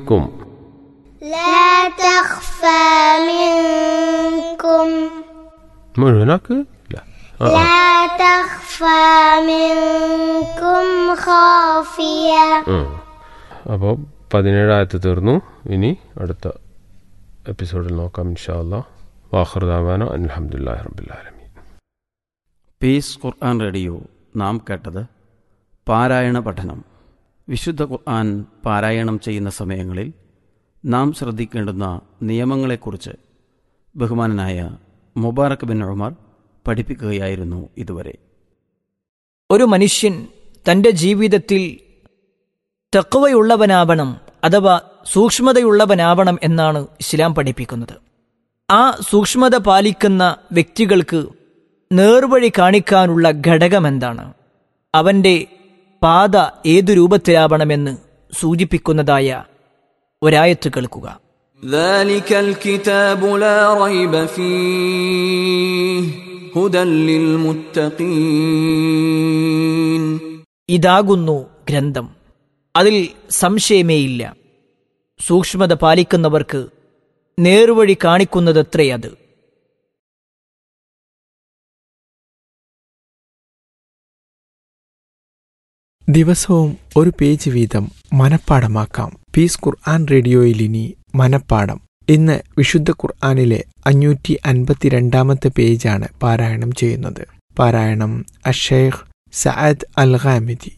മിൻകും لا تخفى منكم മുഴുവനാക്ക് ഇല്ല ആ, ആ. لا تخفى منكم خافية ഉം. അപ്പോൾ പതിനേഴായത്ത് തീർന്നു ഇനി അടുത്ത എപ്പിസോഡിൽ നോക്കാം ഇൻഷാ അല്ലാ വാഹൃദാവാന അലഹമുല്ലാ റബിലാലമീൻ പീസ് ഖുർആൻ റേഡിയോ നാം കേട്ടത് പാരായണ പഠനം വിശുദ്ധ ഖുർആൻ പാരായണം ചെയ്യുന്ന സമയങ്ങളിൽ നാം ശ്രദ്ധിക്കേണ്ടുന്ന നിയമങ്ങളെക്കുറിച്ച് ബഹുമാനനായ മുബാറക് ബിൻ ഉമർ പഠിപ്പിക്കുകയായിരുന്നു ഇതുവരെ ഒരു മനുഷ്യൻ തൻ്റെ ജീവിതത്തിൽ തെക്കുവയുള്ളവനാവണം അഥവാ സൂക്ഷ്മതയുള്ളവനാവണം എന്നാണ് ഇസ്ലാം പഠിപ്പിക്കുന്നത് ആ സൂക്ഷ്മത പാലിക്കുന്ന വ്യക്തികൾക്ക് നേർവഴി കാണിക്കാനുള്ള ഘടകമെന്താണ് അവൻ്റെ പാത ഏതു രൂപത്തിലാവണമെന്ന് സൂചിപ്പിക്കുന്നതായ ഒരായത്ത് കേൾക്കുക ذلك الكتاب لا ريب فيه هدى للمتقين ഇതാകുന്നു ഗ്രന്ഥം അതിൽ സംശയമേയില്ല സൂക്ഷ്മത പാലിക്കുന്നവർക്ക് നേർവഴി കാണിക്കുന്നതത്രേ അത് ദിവസവും ഒരു പേജ് വീതം മനപ്പാടമാക്കാം പീസ് ഖുർആൻ റേഡിയോയിൽ ഇനി മനപ്പാടം ഇന്ന് വിശുദ്ധ ഖുർആനിലെ അഞ്ഞൂറ്റി അൻപത്തിരണ്ടാമത്തെ പേജാണ് പാരായണം ചെയ്യുന്നത് പാരായണം അഷേഖ് സഅദ് അൽ ഖാമിദി